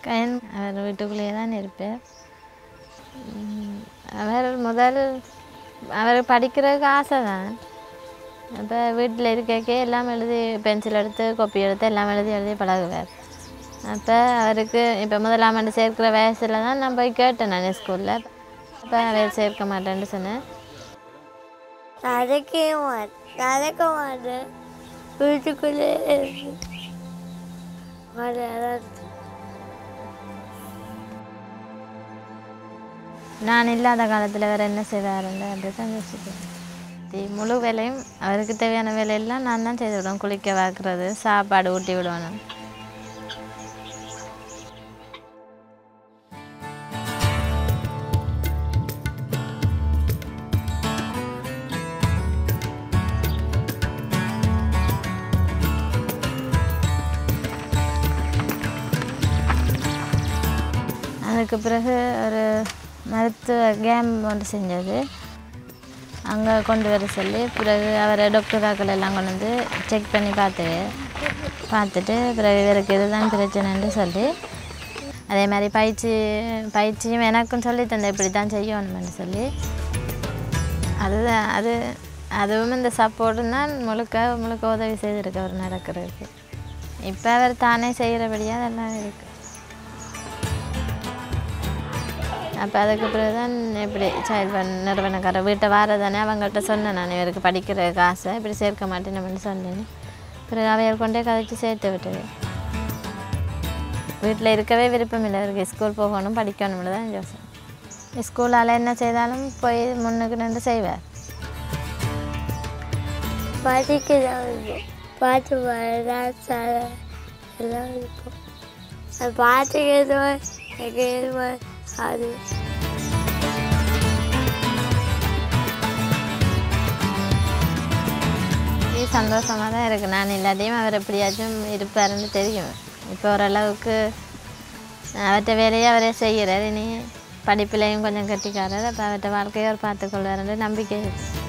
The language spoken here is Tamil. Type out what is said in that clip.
இருக்கேன் அவர் வீட்டுக்குள்ளேயே தான் இருப்பேன் உம், அவர் முதல் அவர் படிக்கிறதுக்கு ஆசை தான் அப்போ வீட்டில் இருக்கக்கே எல்லாம் எழுதி பென்சில் எடுத்து கொப்பி எடுத்து எல்லாம் எழுதி எழுதி பழகுவார் அப்போ அவருக்கு இப்போ முதலாம் ஆண்டு சேர்க்கிற வயசில் தான் நான் போய் கேட்டேன் நான் ஸ்கூலில் அப்போ அவர் சேர்க்க மாட்டேன்னு சொன்னேன் நடக்கவே மாட்டேன் நடக்க மாட்டேன் வீட்டுக்குள்ளே இருக்கு. மாட்டேன். நான் இல்லாத காலத்தில் வேறு என்ன செய்வாருன்னு அப்படி தான் யோசிப்பேன் தி- முழு வேலையும் அவருக்கு தேவையான வேலையெல்லாம் நான் தான் செய்து விடுவேன் குளிக்க வாக்குறது சாப்பாடு ஊட்டி விடணும் அதுக்கு பிறகு ஒரு மருத்துவ கேம் ஒன்று செஞ்சது அங்கே கொண்டு வர சொல்லி பிறகு அவரை டாக்டராக்கள் எல்லாம் கொண்டு வந்து செக் பண்ணி பார்த்து பார்த்துட்டு பிறகு இவருக்கு இதுதான் பிரச்சனைன்னு சொல்லி அதே மாதிரி பயிற்சி பயிற்சியும் எனக்கும் சொல்லி தந்த இப்படி தான் செய்யணும்னு சொல்லி அதுதான் அது அதுவும் இந்த சப்போர்ட்டும் தான் முழுக்க முழுக்க உதவி செய்திருக்கு அவர் நடக்கிறதுக்கு இப்போ அவர் தானே செய்கிறபடியாக அதெல்லாம் இருக்குது அப்போ அதுக்கு பிறகு தான் இப்படி சைல்ட் ஃபண்ட் நிறுவனக்கார வீட்டை வாரதானே அவங்கள்ட்ட சொன்னேன் நான் இவருக்கு படிக்கிற காசை இப்படி சேர்க்க மாட்டேன்னு சொன்னேன் பிறகு அவையர் கொண்டே கதைச்சு சேர்த்து விட்டது வீட்டில் இருக்கவே விருப்பம் இல்லை இவருக்கு ஸ்கூல் போகணும் படிக்கணும்னு தான் யோசனை ஸ்கூலால் என்ன செய்தாலும் போய் முன்னுக்கு நின்று செய்வார் படிக்கலாம் இருக்கும் பாட்டு பாடுறா சார எல்லாம் இருக்கும் அது பாட்டு கேட்குவேன் கேட்குவேன் அது இது சந்தோஷமாக தான் இருக்குது நான் இல்லாட்டியும் அவர் எப்படியாச்சும் இருப்பாருன்னு தெரியும் இப்போ ஓரளவுக்கு அவர்கிட்ட வேலையை அவரே செய்கிறார் இனி படிப்புலையும் கொஞ்சம் கட்டிக்காரர் அப்போ அவர்கிட்ட வாழ்க்கையை அவர் பார்த்துக்கொள்வாருன்ற நம்பிக்கை இருக்கு